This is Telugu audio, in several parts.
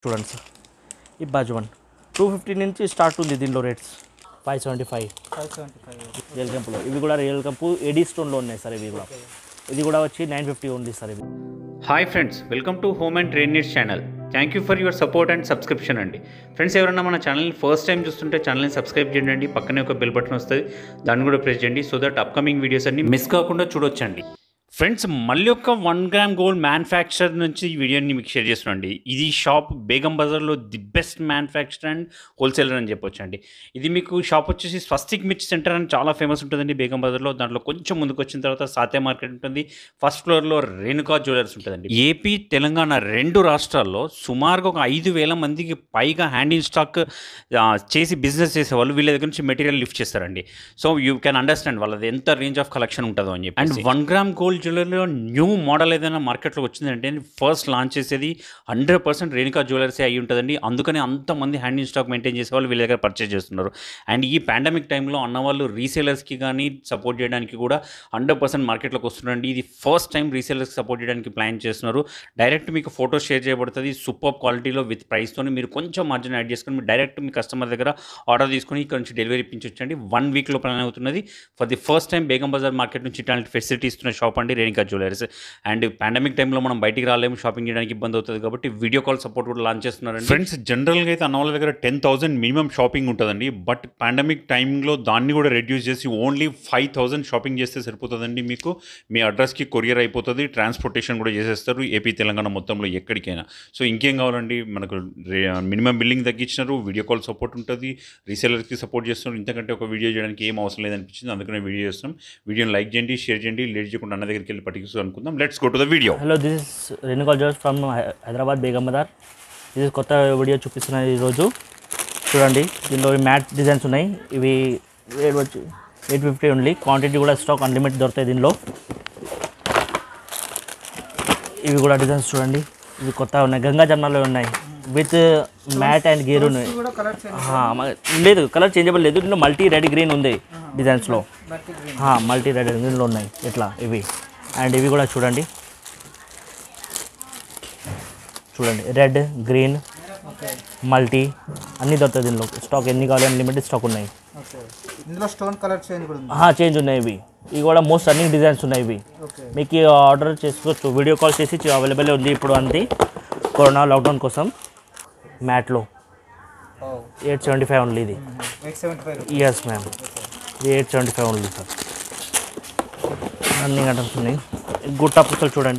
చూడండి సార్ ఈ బాజు వన్ టూ ఫిఫ్టీ నుంచి స్టార్ట్ ఉంది దీనిలో rates five seventy five five seventy five real కంపులో ఇవి కూడా రియల్ కంపు ఎడీ స్టోన్లో ఉన్నాయి సార్ ఇవి కూడా ఇది కూడా వచ్చి నైన్ ఫిఫ్టీ ఉంది సార్ ఇవి hi friends welcome to home and train needs channel thank you for your support and subscription అండి ఫ్రెండ్స్ ఎవరైనా మన ఛానల్ని ఫస్ట్ టైం చూస్తుంటే ఛానల్ని సబ్స్క్రైబ్ చేయండి పక్కనే ఒక బెల్ బటన్ వస్తుంది దాన్ని కూడా ప్రెస్ చేయండి సో దట్ అప్కమింగ్ వీడియోస్ అన్ని మిస్ కాకుండా చూడొచ్చండి ఫ్రెండ్స్ మళ్ళీ ఒక వన్ గ్రామ్ గోల్డ్ మ్యానుఫ్యాక్చర్ నుంచి ఈ వీడియోని మీకు షేర్ చేస్తున్నాండి ఇది షాప్ బేగం బజార్లో the best manufacture and wholesaler అని చెప్పొచ్చు అండి ఇది మీకు షాప్ వచ్చేసి స్వస్తిక్ మిర్చి సెంటర్ అని చాలా ఫేమస్ ఉంటుందండి బేగం బజార్లో దాంట్లో కొంచెం ముందుకు వచ్చిన తర్వాత సాత్య మార్కెట్ ఉంటుంది ఫస్ట్ ఫ్లోర్లో రేణుకా జ్యువెలర్స్ ఉంటుందండి ఏపీ తెలంగాణ రెండు రాష్ట్రాల్లో సుమారుగా ఒక ఐదు వేల మందికి పైగా హ్యాండ్ ఇన్ స్టాక్ ఆ, చేసి బిజినెస్ చేసేవాళ్ళు వీళ్ళ దగ్గర నుంచి మెటీరియల్ లిఫ్ట్ చేస్తారండి సో యూ కెన్ అండర్స్టాండ్ వాళ్ళది ఎంత రేంజ్ ఆఫ్ కలెక్షన్ ఉంటుందో అని చెప్పి అండ్ వన్ గ్రామ్ గోల్డ్ జ్యువెలరీలో న్యూ మోడల్ ఏదైనా మార్కెట్లో వచ్చిందంటే ఫస్ట్ లాంచ్ చేసేది హండ్రెడ్ పర్సెంట్ రేణుకా జ్యువెలర్సే అయి ఉంటుందండి అందుకని అంతమంది హ్యాండ్ ఇన్ స్టాక్ మెయింటైన్ చేసే వాళ్ళు వీళ్ళ దగ్గర పర్చేజ్ చేస్తున్నారు అండ్ ఈ పాండమిక్ టైంలో అన్నవాళ్ళు రీసేలర్స్కి కానీ సపోర్ట్ చేయడానికి కూడా హండ్రెడ్ పర్సెంట్ మార్కెట్లోకి వస్తున్నారండి ఇది ఫస్ట్ టైం రీసేలర్స్కి సపోర్ట్ చేయడానికి ప్లాన్ చేస్తున్నారు డైరెక్ట్ మీకు ఫోటో షేర్ చేయబడుతుంది సూపర్ క్వాలిటీలో విత్ ప్రైస్తో మీరు కొంచెం మార్జిన్ యాడ్ చేసుకొని మీరు డైరెక్ట్ మీ కస్టమర్ దగ్గర ఆర్డర్ తీసుకొని ఇక్కడ నుంచి డెలివరీ ఇప్పించొచ్చండి వన్ వీక్లో ప్లాన్ అవుతున్నది for the first time Begum Bazar market నుంచి ఇట్లాంటి ఫెసిలిటీ ఇస్తున్న షాప్ అండి రేణికా జ్యువెలర్స్ అండ్ పాండమిక్ టైంలో మనం బయటికి రాలేము షాపింగ్ చేయడానికి ఇబ్బంది అవుతుంది కాబట్టి వీడియో కాల్ సపోర్ట్ కూడా లాంచ్ చేస్తున్నారండి ఫ్రెండ్స్ జనరల్గా అయితే అన్న వాళ్ళ దగ్గర టెన్ థౌసండ్ మినిమం షాపింగ్ ఉంటుందండి బట్ పాండమిక్ టైంలో దాన్ని కూడా రెడ్యూస్ చేసి ఓన్లీ ఫైవ్ థౌసండ్ షాపింగ్ చేస్తే సరిపోతుందండి మీకు మీ అడ్రస్కి కొరియర్ అయిపోతుంది ట్రాన్స్పోర్టేషన్ కూడా చేసేస్తారు ఏపీ తెలంగాణ మొత్తంలో ఎక్కడికైనా సో ఇంకేం కావాలండి మనకు మినిమం బిల్లింగ్ తగ్గించినారు వీడియో కాల్ సపోర్ట్ ఉంటుంది రీసెలర్కి సపోర్ట్ చేస్తున్నారు ఇంతకంటే ఒక వీడియో చేయడానికి ఏం అవసరం లేదనిపించింది అందుకనే వీడియో చేస్తున్నాం వీడియోని లైక్ చేయండి షేర్ చేయండి లేట్ చేయకుండా అన్న దగ్గరికి వెళ్ళి పట్టించు అనుకుందాం let's go to the video hello this is Renuka jewels from Hyderabad Begum Bazar ఇది కొత్త వీడియో చూపిస్తున్నాను ఈరోజు చూడండి దీనిలో మ్యాట్ డిజైన్స్ ఉన్నాయి ఇవి రేట్ వచ్చి ఎయిట్ ఫిఫ్టీ ఓన్లీ క్వాంటిటీ కూడా స్టాక్ అన్లిమిటెడ్ దొరుకుతాయి దీనిలో ఇవి కూడా డిజైన్స్ చూడండి ఇవి కొత్త ఉన్నాయి గంగా జమ్నాలో ఉన్నాయి విత్ మ్యాట్ అండ్ గేర్ ఉన్నాయి కూడా కలర్ చేంజ్ ఆ, మ- లేదు కలర్ చేంజబుల్ లేదు దీంట్లో మల్టీ రెడ్ గ్రీన్ ఉంది డిజైన్స్లో బట్టి గ్రీన్ మల్టీ రెడ్ గ్రీన్లో ఉన్నాయి ఇట్లా ఇవి అండ్ ఇవి కూడా చూడండి చూడండి రెడ్ గ్రీన్ ఓకే మల్టీ అన్నీ దొరుకుతాయి దీనిలో స్టాక్ ఎన్ని కావాలి అన్లిమిటెడ్ స్టాక్ ఉన్నాయి ఓకే ఇందులో స్టోన్ కలర్ చేంజ్ కూడా ఉంది చేంజ్ ఉన్నాయి ఇవి ఇవి కూడా మోస్ట్ రన్నింగ్ డిజైన్స్ ఉన్నాయి ఇవి ఓకే మీకు ఆర్డర్ చేసుకోవచ్చు వీడియో కాల్ చేసి అవైలబుల్ ఉంది ఇప్పుడు అంది కరోనా లాక్డౌన్ కోసం మ్యాట్లో ఓ ఎయిట్ సెవెంటీ ఫైవ్ ఓన్లీ ఇది eight seventy five yes ma'am ఇది eight seventy five only sir అన్ని ఐటమ్స్ ఉన్నాయి గుట్ట పుస్తలు చూడండి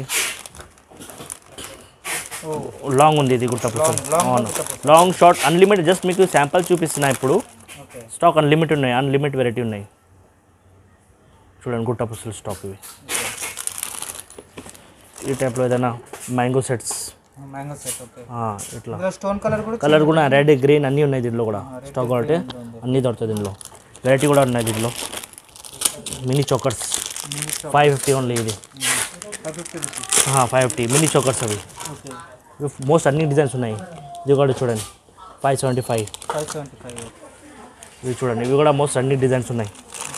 ఓ లాంగ్ ఉంది ఇది గుట్ట పుస్తలు long అవును గుట్ట పుస్తలు. లాంగ్ షార్ట్ అన్లిమిటెడ్ జస్ట్ మీకు శాంపుల్ చూపిస్తున్నా ఇప్పుడు ఓకే స్టాక్ అన్లిమిటెడ్ ఉన్నాయి అన్లిమిటెడ్ వెరైటీ ఉన్నాయి చూడండి గుట్ట పుస్తలు స్టాక్ ఇవి ఈ టైప్లో ఏదైనా mango sets mango set okay ఇట్లా ఇందులో స్టోన్ కలర్ కూడా కలర్ కూడా రెడ్ గ్రీన్ అన్నీ ఉన్నాయి దీంట్లో కూడా స్టాక్ కాబట్టి అన్నీ దొరుకుతాయి దీనిలో వెరైటీ కూడా ఉన్నాయి దీంట్లో mini chokers five fifty only ఇది five fifty rupees five fifty mini chokers అవి ఓకే మోస్ట్ అన్ని డిజైన్స్ ఉన్నాయి ఇది కూడా చూడండి five seventy five five seventy five ఇవి చూడండి ఇవి కూడా మోస్ట్ అన్ని డిజైన్స్ ఉన్నాయి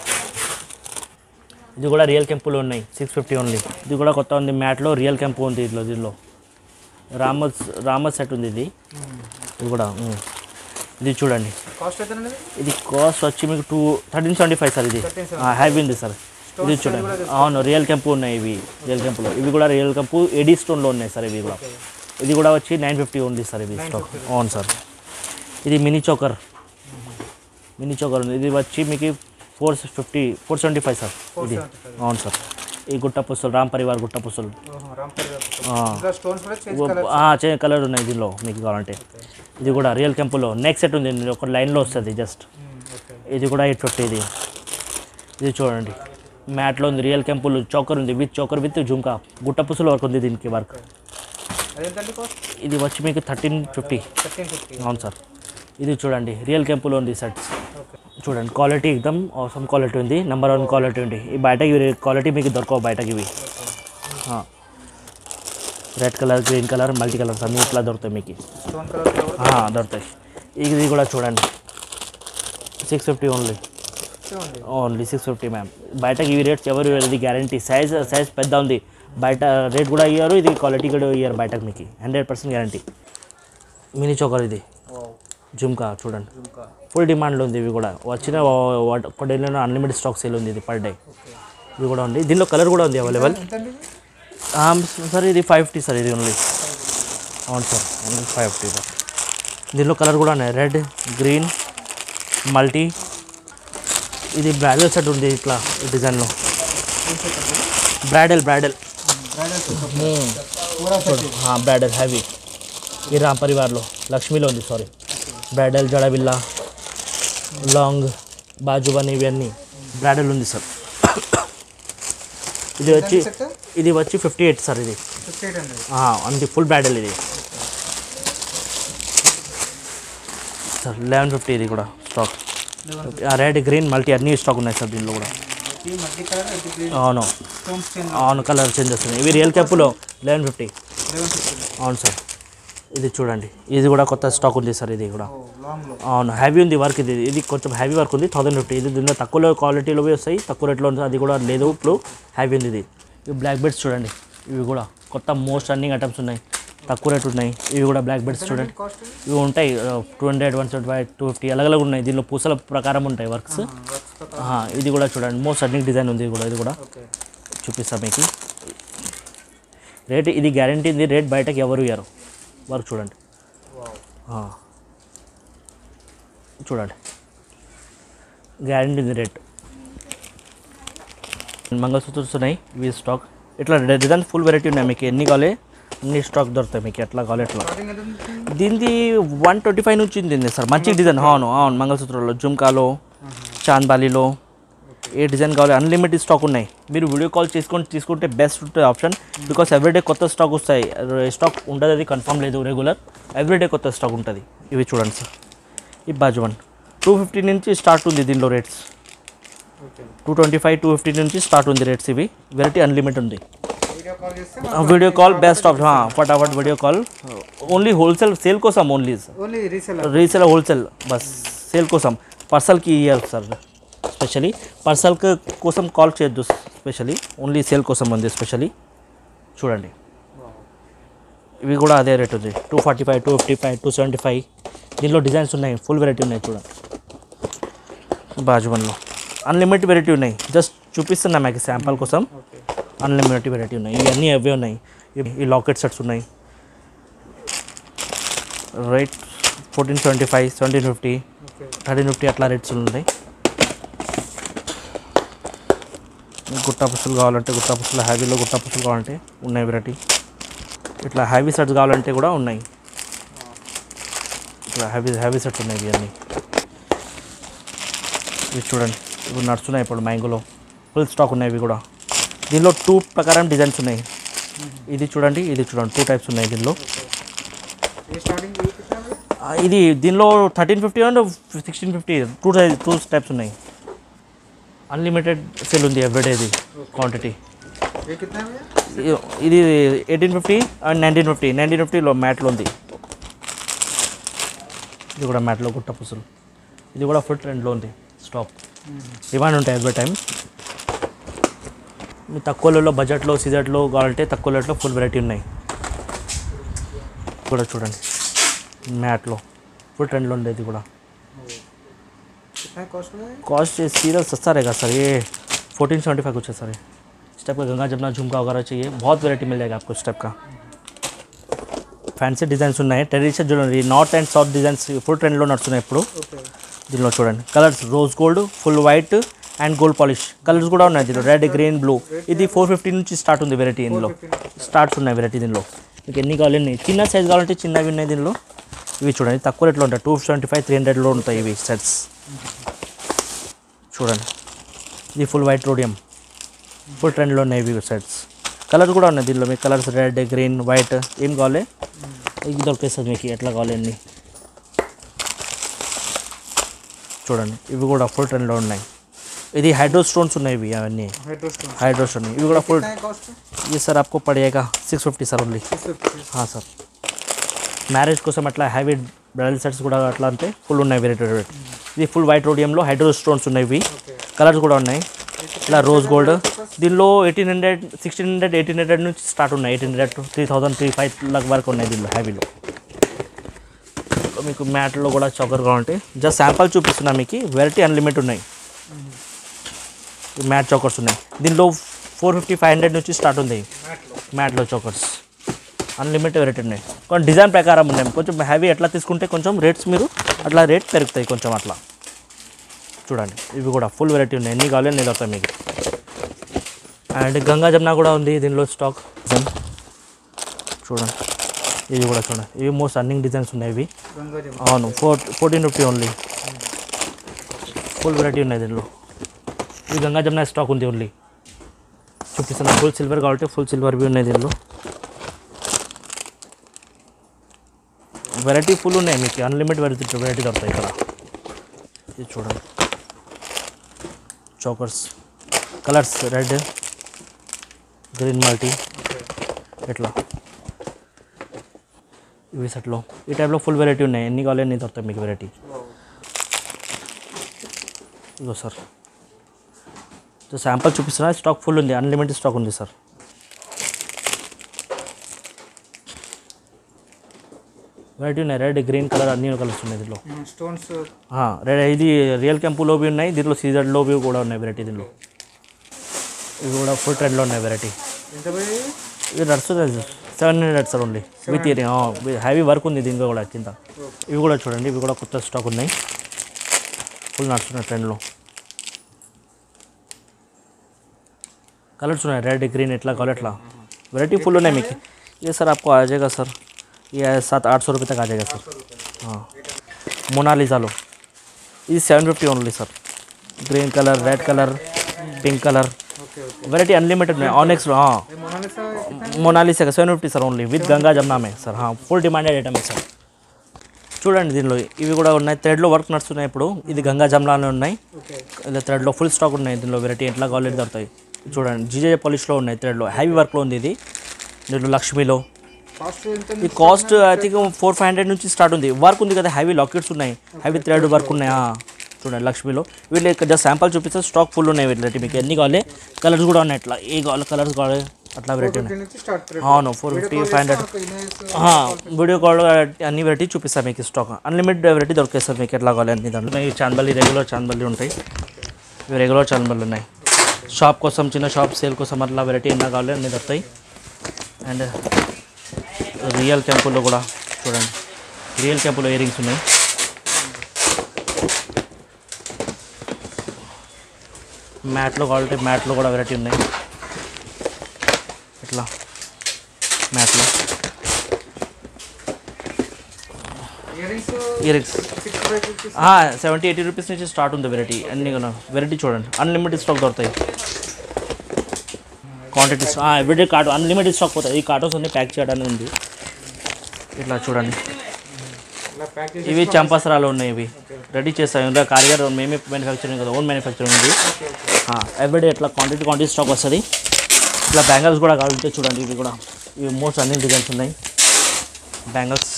ఇది కూడా రియల్ కెంపులో ఉన్నాయి సిక్స్ ఫిఫ్టీ ఓన్లీ ఇది కూడా కొత్త ఉంది మ్యాట్లో రియల్ కెంపు ఉంది దీనిలో దీనిలో రామస్ రామస్ సెట్ ఉంది ఇది ఇది కూడా ఉమ్. ఇది చూడండి కాస్ట్ అయితే ఇది కాస్ట్ వచ్చి మీకు two thirteen seventy five sir ఇది 1375. హ్యావీ ఉంది సార్ ఇది చూడండి అవును రియల్ కెంపు ఉన్నాయి ఇవి రియల్ కెంపులో ఇవి కూడా రియల్ కెంపు ఎడీ స్టోన్లో ఉన్నాయి సార్ ఇవి కూడా ఇది కూడా వచ్చి నైన్ ఫిఫ్టీ ఉంది సార్ ఇది స్టాక్ అవును సార్ ఇది మినీ చోకర్ మినీ చోకర్ ఉంది ఇది వచ్చి మీకు four fifty four seventy five sir ఇది అవును సార్ ఈ గుట్ట పుస్తలు రామ్ పరివార్ గుట్ట పుస్తలు ఓహో రాంపల్లి ఆ. ఇందులో స్టోన్స్ కూడా చేంజ్ కలర్ చే కలర్ ఉన్నాయి దీనిలో మీకు కావాలంటే ఇది కూడా రియల్ కెంపులో నెక్స్ట్ సెట్ ఉంది ఇది ఒక లైన్లో వస్తుంది జస్ట్ ఓకే ఇది కూడా ఎయిట్ ఫిఫ్టీ ఇది ఇది చూడండి మ్యాట్లో ఉంది రియల్ కెంపుల్ చోకర్ ఉంది విత్ చోకర్ విత్ జుంకా గుట్ట పుసులు వర్క్ ఉంది దీనికి వర్క్ అదేంటండి కాస్ట్ ఇది వచ్చి మీకు థర్టీన్ ఫిఫ్టీ థర్టీన్ ఫిఫ్టీ అవును సార్ ఇది చూడండి రియల్ కెంపులో ఉంది సెట్స్ ఓకే చూడండి క్వాలిటీ ఎక్దమ్ అవసరం క్వాలిటీ ఉంది నెంబర్ వన్ క్వాలిటీ ఉంది ఈ బయటకి ఇవి క్వాలిటీ మీకు దొరకవు బయటకి ఇవి red colour green colour multi colours అన్ని ఇట్లా దొరుకుతాయి మీకు స్టోన్ కలర్ కూడా ఆ, దొరుకుతాయి ఇది కూడా చూడండి సిక్స్ ఫిఫ్టీ ఓన్లీ ఉంది ఓన్లీ సిక్స్ ఫిఫ్టీ మ్యామ్ బయటకి ఈ రేట్స్ ఎవరు ఇవ్వరు. ఇది గ్యారంటీ సైజ్ సైజ్ పెద్ద ఉంది బయట రేట్ కూడా ఇయ్యారు ఇది క్వాలిటీ కూడా ఇయ్యారు బయటకు మీకు hundred percent guarantee mini choker ఇది వావ్ జుమ్కా చూడండి ఇంకా ఫుల్ డిమాండ్లో ఉంది ఇవి కూడా వచ్చిన ఒక డేలో అన్లిమిటెడ్ స్టాక్ సేల్ ఉంది ఇది పర్ డే ఇది కూడా ఉంది దీనిలో కలర్ కూడా ఉంది అవైలబుల్ ఎంత అండి ఇది? సార్ ఇది ఫైవ్ ఫిఫ్టీ సార్ ఇది ఓన్లీ అవును sir only five fifty sir దీనిలో కలర్ కూడా ఉన్నాయి రెడ్ గ్రీన్ మల్టీ ఇది బ్రాడల్ సెట్ ఉంది ఇట్లా ఈ డిజైన్లో బ్రాడల్ బ్రాడల్ బ్రైడల్ సెటప్ పూరా సెట్ ఇది. బ్రాడల్ హ్యావీ ఈ రామ్ పరివార్లో లక్ష్మీలో ఉంది సారీ బ్రాడల్ జడబిల్లా లాంగ్ బాజుబన్ ఇవన్నీ బ్రాడల్ ఉంది సార్ ఇది వచ్చి సెట్ ఇది వచ్చి ఫిఫ్టీ ఎయిట్ సార్ ఇది ఫిఫ్టీ ఎయిట్ అండి ఆ, అంతే ఫుల్ బ్రాడల్ ఇది సార్ లెవెన్ ఫిఫ్టీ ఇది కూడా స్టాక్ రెడ్ గ్రీన్ మల్టీ అన్ని స్టాక్ ఉన్నాయి సార్ దీనిలో కూడా ఈ మల్టీ కలర్ ఇది గ్రీన్ అవును స్టోన్ స్టైన్ అవును కలర్ చేంజ్ వస్తున్నాయి ఇవి రియల్ క్యాప్లో లెవెన్ ఫిఫ్టీ లెవెన్ ఫిఫ్టీ అవును సార్ ఇది చూడండి ఇది కూడా కొత్త స్టాక్ ఉంది సార్ ఇది కూడా ఓ లాంగ్ లో అవును హ్యావీ ఉంది వర్క్ ఇది ఇది కొంచెం హ్యావీ వర్క్ ఉంది థౌసండ్ ఫిఫ్టీ ఇది దీనిలో తక్కువ క్వాలిటీలో వస్తాయి తక్కువ రేట్లో ఉంది అది కూడా లేదు ఇప్పుడు హ్యావీ ఉంది ఇది ఇవి బ్లాక్ బెడ్స్ చూడండి ఇవి కూడా కొత్త మోస్ట్ రన్నింగ్ ఐటమ్స్ ఉన్నాయి తక్కువ రేట్ ఉన్నాయి ఇవి కూడా బ్లాక్ బెడ్స్ చూడండి కాస్ట్ ఇవి ఉంటాయి two hundred one seventy five two fifty అలగలగా ఉన్నాయి దీనిలో పూసల ప్రకారం ఉంటాయి వర్క్స్ వర్క్స్ తో ఇది కూడా చూడండి మోస్ట్ రన్నింగ్ డిజైన్ ఉంది ఇది కూడా ఇది కూడా ఓకే చూపిస్తాం మీకు రేట్ ఇది గ్యారంటీ ఉంది రేట్ బయటకి ఎవరు ఇయ్యరు వర్క్ చూడండి వావ్ ఆ. చూడండి గ్యారంటీ ఉంది రేట్ మంగళసూత్రస్ ఉన్నాయి ఇవి స్టాక్ ఇట్లా డిజైన్ ఫుల్ వెరైటీ ఉన్నాయి మీకు ఎన్ని కావాలి అన్ని స్టాక్ దొరుకుతాయి మీకు ఎట్లా కావాలి ఎట్లా స్టార్టింగ్ ఎంత ఉంది? దీనిది వన్ ట్వంటీ ఫైవ్ నుంచి ఉంది సార్ మంచి డిజైన్ అవును అవును మంగళసూత్రంలో జుమ్కాలో చాంద్బాలీలో ఏ డిజైన్ కావాలి అన్లిమిటెడ్ స్టాక్ ఉన్నాయి మీరు వీడియో కాల్ చేసుకొని తీసుకుంటే బెస్ట్ ఉంటుంది ఆప్షన్ బికాస్ ఎవ్రీడే కొత్త స్టాక్ వస్తాయి స్టాక్ ఉంటుంది అది కన్ఫర్మ్ లేదు రెగ్యులర్ ఎవ్రీడే కొత్త స్టాక్ ఉంటుంది ఇవి చూడండి సార్ ఈ బాజు వన్ టూ ఫిఫ్టీ నుంచి స్టార్ట్ ఉంది దీనిలో rates okay two twenty five two fifty నుంచి స్టార్ట్ ఉంది రేట్స్ ఇవి వెరైటీ అన్లిమిటెడ్ ఉంది వీడియో కాల్ చేస్తే వీడియో కాల్ బెస్ట్ ఆఫ్ ఫటాఫట్ video call only wholesale sale కోసం only only reseller resale wholesale బస్ సేల్ కోసం పర్సల్కి ఇయ్యాలి సార్ స్పెషలీ పర్సల్ కోసం కాల్ చేయొద్దు స్పెషలీ ఓన్లీ సేల్ కోసం ఉంది స్పెషలీ చూడండి ఇవి కూడా అదే రేట్ ఉంది two forty five two fifty five two seventy five దీనిలో డిజైన్స్ ఉన్నాయి ఫుల్ వెరైటీ ఉన్నాయి చూడండి బాజువన్లో అన్లిమిటెడ్ వెరైటీ ఉన్నాయి జస్ట్ చూపిస్తున్నా మీకు శాంపుల్ కోసం ఓకే అన్లిమిటెడ్ వెరైటీ ఉన్నాయి ఇవన్నీ అవే ఉన్నాయి ఈ- ఈ లాకెట్ సెట్స్ ఉన్నాయి rate fourteen seventy five seventeen fifty okay thirteen fifty అట్లా రేట్స్ ఉన్నాయి మీకు గుట్టా పుస్తులు కావాలంటే గుట్టా పుస్తులు హ్యావీలో గుట్టా పుస్తులు కావాలంటే ఉన్నాయి వెరైటీ ఇట్లా హ్యావీ సెట్స్ కావాలంటే కూడా ఉన్నాయి ఇట్లా హ్యావీ హ్యావీ సెట్స్ ఉన్నాయి ఇవన్నీ ఇవి చూడండి ఇవి నడుస్తున్నాయి ఇప్పుడు మ్యాంగోలో ఫుల్ స్టాక్ ఉన్నాయి ఇవి కూడా దీనిలో టూ ప్రకారం డిజైన్స్ ఉన్నాయి ఇది చూడండి ఇది చూడండి టూ టైప్స్ ఉన్నాయి దీనిలో ये स्टार्टिंग ये कितना है ఆ, ఇది దీనిలో thirteen fifty and sixteen fifty two size two types ఉన్నాయి అన్లిమిటెడ్ సేల్ ఉంది ఎవ్రీడే ఇది క్వాంటిటీ ये कितना है भैया ఇది eighteen fifty and nineteen fifty nineteen ఫిఫ్టీలో మ్యాట్లో ఉంది ఇది కూడా మ్యాట్లో గుట్ట పుసులు ఇది కూడా ఫుల్ ట్రెండ్లో ఉంది స్టాక్ డిమాండ్ ఉంటాయి ఎవ్రీ టైం మీ తక్కువలో బడ్జెట్లో సీజెట్లో కావాలంటే తక్కువ రేట్లో ఫుల్ వెరైటీ ఉన్నాయి కూడా చూడండి మ్యాట్లో ఫుల్ ట్రెండ్లో ఉండేది కూడా कितना कॉस्ट में है कॉस्ट सीधा सस्ता रहेगा सर ये फोर्टीन सेवेंटी फाइव कुछ है सर ये स्टेप का गंगा जमुना झुमका वगैरह चाहिए बहुत वेराइटी मिल जाएगा आपको स्टेप का ఫ్యాన్సీ డిజైన్స్ ఉన్నాయి ట్రెడిషనల్ చూడండి north and south designs full ట్రెండ్లో నడుస్తున్నాయి ఇప్పుడు ओके దీనిలో చూడండి colours rose gold full white and gold polish colours కూడా ఉన్నాయి దీనిలో రెడ్ గ్రీన్ బ్లూ ఇది ఫోర్ ఫిఫ్టీ నుంచి స్టార్ట్ ఉంది వెరైటీ దీనిలో స్టార్ట్స్ ఉన్నాయి వెరైటీ దీనిలో మీకు ఎన్ని కావాలి ఎన్ని చిన్న సైజ్ కావాలంటే చిన్నవి ఉన్నాయి దీనిలో ఇవి చూడండి తక్కువ రేట్లో ఉంటాయి టూ సెవెంటీ ఫైవ్ త్రీ హండ్రెడ్లో ఉంటాయి ఇవి సెట్స్ చూడండి ఇది ఫుల్ వైట్ రోడియం ఫుల్ ట్రెండ్లో ఉన్నాయి ఇవి సెట్స్ కలర్ కూడా ఉన్నాయి దీనిలో మీకు కలర్స్ రెడ్ గ్రీన్ వైట్ ఏం కావాలి ఇది దొరికేస్తుంది మీకు ఎట్లా కావాలి అన్ని చూడండి ఇవి కూడా ఫుల్ ట్రెండ్లో ఉన్నాయి ఇది హైడ్రో స్టోన్స్ ఉన్నాయి ఇవి అవన్నీ हाइड्रो स्टोन हाइड्रो स्टोन ఇవి కూడా ఫుల్ कितना है कॉस्ट ये सर आपको पड़ेगा सिक्स फिफ्टी सर ఓన్లీ हाँ సార్ మ్యారేజ్ కోసం అట్లా హ్యావీ బ్రైడల్ సెట్స్ కూడా అట్లా అంటే ఫుల్ ఉన్నాయి వెరైటీ వెరైటీ ఇది ఫుల్ వైట్ రోడియంలో హైడ్రో స్టోన్స్ ఉన్నాయి ఇవి ఓకే కలర్స్ కూడా ఉన్నాయి ఇలా రోజ్ గోల్డ్ దీనిలో eighteen hundred sixteen hundred eighteen hundred నుంచి స్టార్ట్ ఉన్నాయి eighteen hundred three thousand three five lakh వరకు ఉన్నాయి దీనిలో హ్యావీలో మీకు మ్యాట్లో కూడా చౌకర్ కావాలంటే జస్ట్ శాంపుల్ చూపిస్తున్నా మీకు వెరైటీ అన్లిమిట్ ఉన్నాయి ఈ మ్యాట్ చౌకర్స్ ఉన్నాయి దీనిలో ఫోర్ ఫిఫ్టీ ఫైవ్ హండ్రెడ్ నుంచి స్టార్ట్ ఉంది మ్యాట్లో మ్యాట్లో చౌకర్స్ అన్లిమిటెడ్ వెరైటీ ఉన్నాయి కొంచెం డిజైన్ ప్రకారం ఉన్నాయి కొంచెం హ్యావీ ఎట్లా తీసుకుంటే కొంచెం రేట్స్ మీరు అట్లా రేట్ పెరుగుతాయి కొంచెం అట్లా చూడండి ఇవి కూడా ఫుల్ వెరైటీ ఉన్నాయి ఎన్ని కావాలి అన్ని దొరుకుతాయి మీకు అండ్ గంగా జమున కూడా ఉంది దీనిలో స్టాక్ చూడండి ఇవి కూడా చూడండి ఇవి మోస్ట్ రన్నింగ్ డిజైన్స్ ఉన్నాయి ఇవి గంగా జమున అవును four fourteen fifty only full variety ఉన్నాయి దీనిలో ఇది గంగా జమున స్టాక్ ఉంది ఓన్లీ చూపిస్తున్నా ఫుల్ సిల్వర్ కాబట్టి ఫుల్ సిల్వర్వి ఉన్నాయి దీనిలో వెరైటీ ఫుల్ ఉన్నాయి మీకు అన్లిమిటెడ్ వెరైటీ వెరైటీ దొరుకుతాయి ఇక్కడ ఇది చూడండి chokers colours red green multi ఇట్లా ఇవి సెట్లో ఈ టైప్లో ఫుల్ వెరైటీ ఉన్నాయి ఎన్ని కావాలి ఎన్ని దొరుకుతాయి మీకు వెరైటీ ఇగో సార్ సో శాంపుల్ చూపిస్తున్నా స్టాక్ ఫుల్ ఉంది అన్లిమిటెడ్ స్టాక్ ఉంది సార్ వెరైటీ ఉన్నాయి రెడ్ గ్రీన్ కలర్ అన్ని కలర్స్ ఉన్నాయి దీంట్లో స్టోన్స్ రెడ్ ఇది రియల్ కెంపులోవి ఉన్నాయి దీంట్లో సీజర్లోవి కూడా ఉన్నాయి వెరైటీ దీనిలో ఇవి కూడా ఫుల్ ట్రెండ్లో ఉన్నాయి వెరైటీ ఎంత పోయి ఇది నడుస్తుంది seven hundred sir only with earring heavy work ఉంది దీంట్లో కూడా కింద ఇవి కూడా చూడండి ఇవి కూడా కొత్త స్టాక్ ఉన్నాయి ఫుల్ నడుస్తున్నాయి ట్రెండ్లో कलर्स ఉన్నాయి रेड ग्रीन इतना कलर इतना वैरायटी फुल है मिकी ये सर आपको आ जाएगा सर ये सात आठ सौ रुपये तक आ जाएगा सर हाँ मोनालिसा लो ఇది seven fifty only sir green colour red colour pink colour okay okay variety unlimited ఉన్నాయి ఆనెక్స్లో ये मोनालिसा कितना मोनालिसा का seven fifty sir only with Ganga Jamuna మే sir full demanded item sir చూడండి దీనిలో ఇవి కూడా ఉన్నాయి థ్రెడ్లో వర్క్ నడుస్తున్నాయి ఇప్పుడు ఇది గంగా జమునాలో ఉన్నాయి ఓకే ఇలా థ్రెడ్లో ఫుల్ స్టాక్ ఉన్నాయి దీనిలో వెరైటీ ఎట్లా కావాలి దొరుకుతాయి చూడండి జీజే పాలిష్లో ఉన్నాయి థ్రెడ్లో హెవీ వర్క్లో ఉంది ఇది దీంట్లో లక్ష్మిలో కాస్ట్ ఎంత ఈ cost I think four five hundred నుంచి స్టార్ట్ ఉంది వర్క్ ఉంది కదా హెవీ లాకెట్స్ ఉన్నాయి హెవీ థ్రెడ్ వర్క్ ఉన్నాయి ఆ, చూడండి లక్ష్మిలో వీళ్ళు ఇక్కడ జస్ట్ శాంపుల్ చూపిస్తే స్టాక్ ఫుల్ ఉన్నాయి వీటి మీకు ఎన్ని కావాలి కలర్స్ కూడా ఉన్నాయి అట్లా ఏ కావాలి కలర్స్ కావాలి అట్లా వెరైటీ ఉన్నాయి నుంచి స్టార్ట్ అవును four fifty five hundred video call అన్ని వెరైటీ చూపిస్తాను మీకు స్టాక్ అన్లిమిటెడ్ వెరైటీ దొరికాయి సార్ మీకు ఎట్లా కావాలి అన్ని దాంట్లో ఈ చాందబల్లి రెగ్యులర్ చాందబల్లి ఉంటాయి ఇవి రెగ్యులర్ చాందబల్లి ఉన్నాయి షాప్ కోసం చిన్న షాప్ సేల్ కోసం అట్లా వెరైటీ ఎన్న కావాలి అన్ని దొరుకుతాయి అండ్ రియల్ క్యాంపుల్లో కూడా చూడండి రియల్ క్యాంపులో ఇయర్ రింగ్స్ ఉన్నాయి మ్యాట్లో కావాలంటే మ్యాట్లో కూడా వెరైటీ ఉన్నాయి ఇట్లా మ్యాట్లో ear rings ear rings six five rupees seventy eighty rupees నుంచి స్టార్ట్ ఉంది వెరైటీ అన్ని కూడా వెరైటీ చూడండి అన్లిమిటెడ్ స్టాక్ దొరుకుతాయి క్వాంటిటీస్ ఎవ్రీడే కార్టో అన్లిమిటెడ్ స్టాక్ పోతాయి ఈ కార్టోస్ అన్ని ప్యాక్ చేయడానికి ఉంది ఇట్లా చూడండి ఇలా ప్యాక్ చేసి ఇవి చంపాసరాలు ఉన్నాయి ఇవి రెడీ చేస్తాం ఇంకా కారిగర్ మేమే మ్యానుఫ్యాక్చరింగ్ కదా ఓన్ మ్యానుఫ్యాక్చరింగ్ ఉంది ఎవ్రీడే ఇట్లా క్వాంటిటీ క్వాంటిటీ స్టాక్ వస్తుంది ఇట్లా బ్యాంగిల్స్ కూడా కావాలంటే చూడండి ఇవి కూడా ఇవి మోస్ట్ అన్ని డిజైన్స్ ఉన్నాయి బ్యాంగిల్స్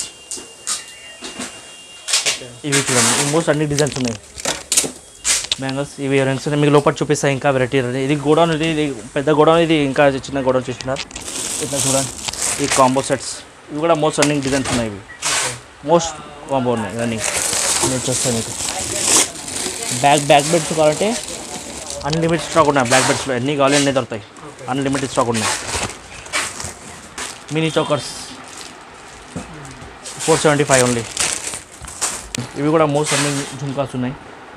ఇవి చూడండి ఈ మోస్ట్ అన్ని డిజైన్స్ ఉన్నాయి బ్యాంగిల్స్ ఇవి ఇయరింగ్స్ మీకు లోపల చూపిస్తాయి ఇంకా వెరైటీ ఇది గోడౌన్ ఇది ఇది పెద్ద గోడౌన్ ఇది ఇంకా చిన్న గోడౌన్ చేసినారు ఇట్లా చూడండి ఈ కాంబో సెట్స్ ఇవి కూడా మోస్ట్ రన్నింగ్ డిజైన్స్ ఉన్నాయి ఇవి మోస్ట్ కాంబో ఉన్నాయి రన్నింగ్ నేను చూస్తాను మీకు బ్యాక్ బ్యాక్ బెడ్స్ కావాలంటే అన్లిమిటెడ్ స్టాక్ ఉన్నాయి బ్లాక్ బెడ్స్లో ఎన్ని కావాలి అన్నీ దొరుకుతాయి అన్లిమిటెడ్ స్టాక్ ఉన్నాయి mini chokers four seventy five only ఇవి కూడా మోస్ట్ అన్ని జుంకాస్ ఉన్నాయి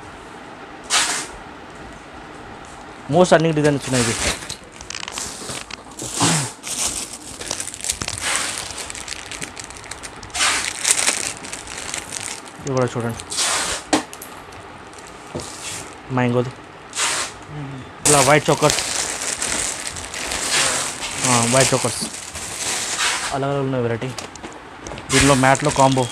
మోస్ట్ అన్ని డిజైన్స్ ఉన్నాయి ఇవి ఇవి కూడా చూడండి మ్యాంగోది ఇలా వైట్ చోకర్స్ వైట్ చోకర్స్ అలా ఉన్నాయి వెరైటీ దీనిలో మ్యాట్లో కాంబో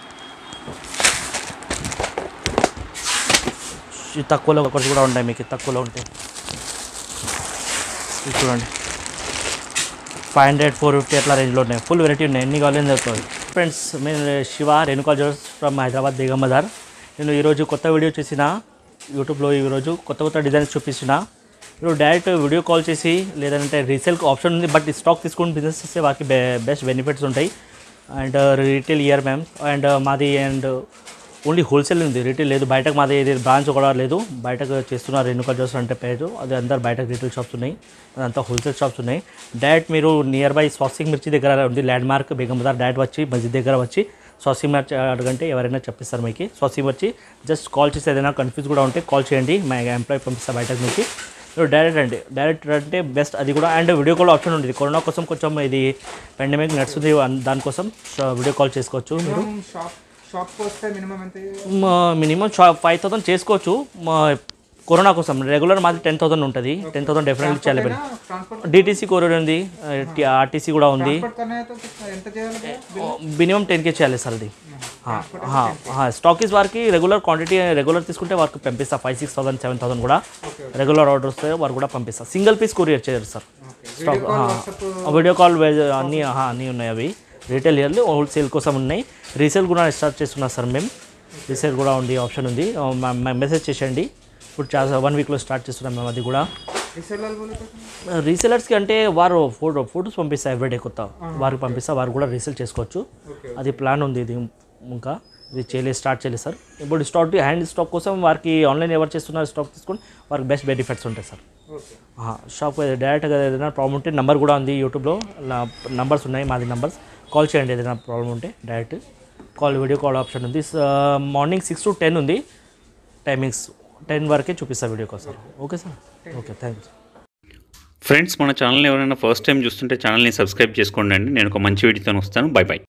ఈ తక్కువలో ఒకటి కూడా ఉంటాయి మీకు తక్కువలో ఉంటాయి ఇది చూడండి ఫైవ్ హండ్రెడ్ ఫోర్ ఫిఫ్టీ అట్లా రేంజ్లో ఉన్నాయి ఫుల్ వెరైటీ ఉన్నాయి ఎన్ని కావాలి దొరుకుతాయి ఫ్రెండ్స్ నేను శివ రేణుకా జ్యువెల్స్ ఫ్రమ్ హైదరాబాద్ బేగం బజార్ నేను ఈరోజు కొత్త వీడియో చేసిన యూట్యూబ్లో ఈరోజు కొత్త కొత్త డిజైన్స్ చూపిస్తున్నా మీరు డైరెక్ట్ వీడియో కాల్ చేసి లేదంటే రీసేల్ ఆప్షన్ ఉంది బట్ స్టాక్ తీసుకుని బిజినెస్ చేస్తే వారికి బెస్ట్ బెనిఫిట్స్ ఉంటాయి and retail here ma'am and మాది అండ్ ఓన్లీ హోల్సేల్ ఉంది రీటైల్ లేదు బయటకు మాది ఇది బ్రాంచ్ కూడా లేదు బయటకు చేస్తున్నారు రేణుకా జ్యూస్ అంటే పేరు అది అందరు బయటకు రీటైల్ షాప్స్ ఉన్నాయి అదంతా హోల్సేల్ షాప్స్ ఉన్నాయి డైరెక్ట్ మీరు నియర్ బై స్వాసింగ్ మిర్చి దగ్గర ఉంది landmark Begum Bazaar direct వచ్చి మస్జిద్ దగ్గర వచ్చి స్వాసింగ్ మిర్చి అడగంటే ఎవరైనా చెప్పిస్తారు మీకు స్వాసింగ్ మిర్చి జస్ట్ కాల్ చేసి ఏదైనా కన్ఫ్యూజ్ కూడా ఉంటే కాల్ చేయండి మా ఎంప్లాయీ పంపిస్తారు బయటకు నుంచి మీరు డైరెక్ట్ అండి డైరెక్ట్ అంటే బెస్ట్ అది కూడా అండ్ వీడియో కాల్ ఆప్షన్ ఉంది కరోనా కోసం కొంచెం ఇది పెండమిక్ నడుస్తుంది అన్- దానికోసం సో వీడియో కాల్ చేసుకోవచ్చు మీరు మినిమం షాప్ షాప్కి వస్తే మినిమం ఎంత మినిమం షాప్ ఫైవ్ థౌసండ్ చేసుకోవచ్చు మా కరోనా కోసం రెగ్యులర్ మాది టెన్ థౌసండ్ ఉంటుంది టెన్ థౌసండ్ డెఫినెట్లీ చాలా ట్రాన్స్పోర్ట్ డిటీసీ కొరియర్ ఉంది ఆర్టీసీ కూడా ఉంది ట్రాన్స్పోర్ట్ కన్నా అయితే ఎంత చేయాలి భయ్యా? మినిమం టెన్ కే చేయాలి సార్ అది స్టాకీస్ వారికి రెగ్యులర్ క్వాంటిటీ రెగ్యులర్ తీసుకుంటే వారికి పంపిస్తా five six thousand seven thousand కూడా రెగ్యులర్ ఆర్డర్ వస్తే వారు కూడా పంపిస్తారు సింగిల్ పీస్ కొరియర్ చేయరు sir video call WhatsApp video call అన్నీ ఆహా, అన్నీ ఉన్నాయి అవి రీటైల్ ఇయర్లు హోల్సేల్ కోసం ఉన్నాయి రీసేల్ కూడా స్టార్ట్ చేస్తున్నాం సార్ మేము రీసేల్ కూడా ఉంది ఆప్షన్ ఉంది మెసేజ్ చేసేయండి ఇప్పుడు చాలా వన్ వీక్లో స్టార్ట్ చేస్తున్నాం మేము అది కూడా రీసెల్లర్ బోలే तो రీసెలర్స్కి అంటే వారు ఫోటో ఫోటోస్ పంపిస్తారు ఎవ్రీడే కొత్త వారికి పంపిస్తా వారు కూడా రీసేల్ చేసుకోవచ్చు అది ప్లాన్ ఉంది ఇది ఇంకా ఇది చేయలేదు స్టార్ట్ చేయలేదు సార్ ఇప్పుడు స్టాక్ హ్యాండ్ స్టాక్ కోసం వారికి ఆన్లైన్ ఎవరు చేస్తున్నారు స్టాక్ తీసుకొని వారికి బెస్ట్ బెనిఫిట్స్ ఉంటాయి సార్ ఓకే షాప్ డైరెక్ట్గా ఏదైనా ప్రాబ్లం ఉంటే నెంబర్ కూడా ఉంది యూట్యూబ్లో నంబర్స్ ఉన్నాయి మాది నంబర్స్ కాల్ చేయండి ఏదైనా ప్రాబ్లం ఉంటే direct call video call option ఉంది మార్నింగ్ సిక్స్ టు టెన్ ఉంది టైమింగ్స్ టెన్ వరకే చూపిస్తా video call sir okay sir okay thank you friends మన ఛానల్ ఎవరైనా ఫస్ట్ టైం చూస్తుంటే ఛానల్ని సబ్స్క్రైబ్ చేసుకోండి అండి నేను ఒక మంచి వీడియోతో వస్తాను బై బై